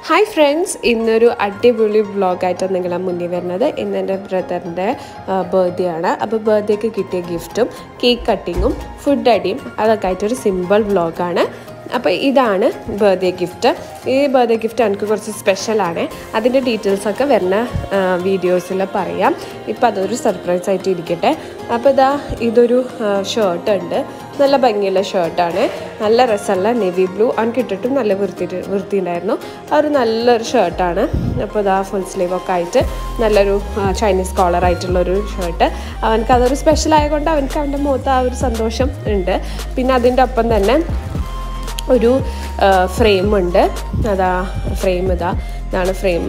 hi friends ഇന്നൊരു അടിപൊളി വ്ളോഗായിട്ടാണ് നിങ്ങളെ മുന്നിൽ വരുന്നത് ഇന്ന് എൻ്റെ ബ്രദറിൻ്റെ ബർത്ത്ഡേ ആണ് അപ്പോൾ ബർത്ത്ഡേക്ക് കിട്ടിയ ഗിഫ്റ്റും കേക്ക് കട്ടിങ്ങും ഫുഡ് അടിയും അതൊക്കെ ആയിട്ടൊരു സിമ്പിൾ വ്ളോഗാണ് അപ്പോൾ ഇതാണ് ബർത്ത്ഡേ ഗിഫ്റ്റ് ഈ ബർത്ത്ഡേ ഗിഫ്റ്റ് എനിക്ക് കുറച്ച് സ്പെഷ്യലാണ് അതിൻ്റെ ഡീറ്റെയിൽസൊക്കെ വരുന്ന വീഡിയോസിൽ പറയാം ഇപ്പോൾ അതൊരു സർപ്രൈസ് ആയിട്ട് ഇരിക്കട്ടെ അപ്പോൾ ഇതാ ഇതൊരു ഷർട്ട് ഉണ്ട് നല്ല ഭംഗിയുള്ള ഷർട്ടാണ് നല്ല രസമുള്ള നെവി ബ്ലൂ അവനക്ക് ഇട്ടിട്ടും നല്ല വൃത്തി വൃത്തി ഉണ്ടായിരുന്നു ആ ഒരു നല്ലൊരു ഷർട്ടാണ് അപ്പോൾ ഇതാ ഫുൾ സ്ലീവ് ഒക്കെ ആയിട്ട് നല്ലൊരു ചൈനീസ് കോളർ ആയിട്ടുള്ളൊരു ഷർട്ട് അവനക്ക് അതൊരു സ്പെഷ്യൽ ആയതുകൊണ്ട് അവനക്ക് അവൻ്റെ മുഖത്ത് ആ ഒരു സന്തോഷം ഉണ്ട് പിന്നെ അതിൻ്റെ ഒപ്പം തന്നെ ഒരു ഫ്രെയിം ഉണ്ട് അതാ ഫ്രെയിം ഇതാ ഇതാണ് ഫ്രെയിം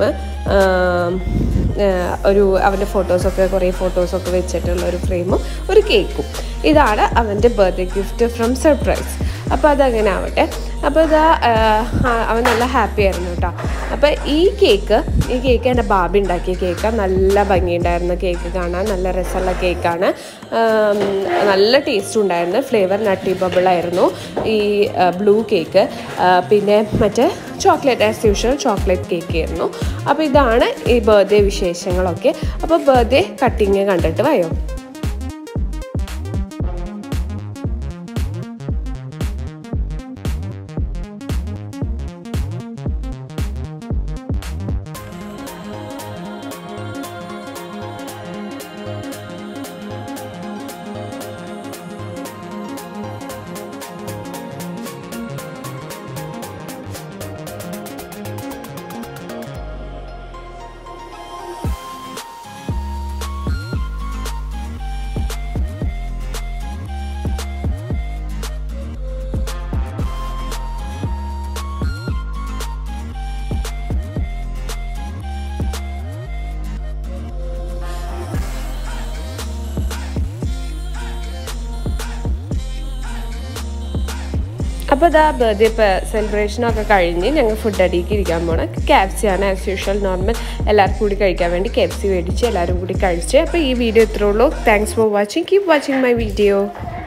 ഒരു അവൻ്റെ ഫോട്ടോസൊക്കെ കുറേ ഫോട്ടോസൊക്കെ വെച്ചിട്ടുള്ള ഒരു ഫ്രെയിമും ഒരു കേക്കും ഇതാണ് അവൻ്റെ ബർത്ത്ഡേ ഗിഫ്റ്റ് ഫ്രം സർപ്രൈസ് അപ്പോൾ അതങ്ങനെ ആവട്ടെ അപ്പോൾ ഇതാ അവൻ നല്ല ഹാപ്പി ആയിരുന്നു കേട്ടോ അപ്പോൾ ഈ കേക്ക് ഈ കേക്ക് എൻ്റെ ബാബി ഉണ്ടാക്കിയ കേക്ക് നല്ല ഭംഗിയുണ്ടായിരുന്ന കേക്ക് കാണാൻ നല്ല രസമുള്ള കേക്കാണ് നല്ല ടേസ്റ്റ് ഉണ്ടായിരുന്നു ഫ്ലേവർ നട്ടി ബബിളായിരുന്നു ഈ ബ്ലൂ കേക്ക് പിന്നെ മറ്റേ chocolate as usual chocolate cake ആയിരുന്നു അപ്പോൾ ഇതാണ് ഈ ബർത്ത്ഡേ വിശേഷങ്ങളൊക്കെ അപ്പോൾ ബർത്ത്ഡേ കട്ടിങ് കണ്ടിട്ട് വയോ അപ്പോൾ ഇതാ ബർത്ത്ഡേ സെലിബ്രേഷനൊക്കെ കഴിഞ്ഞ് ഞങ്ങൾ ഫുഡ് അടിക്ക് ഇരിക്കാൻ പോകണം ക്യാപ്സിയാണ് ആസ് യൂഷ്വൽ നോർമൽ എല്ലാവർക്കും കൂടി കഴിക്കാൻ വേണ്ടി ക്യാപ്സി മേടിച്ച് എല്ലാവരും കൂടി കഴിച്ച് അപ്പോൾ ഈ വീഡിയോ ഇത്രേ ഉള്ളൂ thanks for watching keep watching my video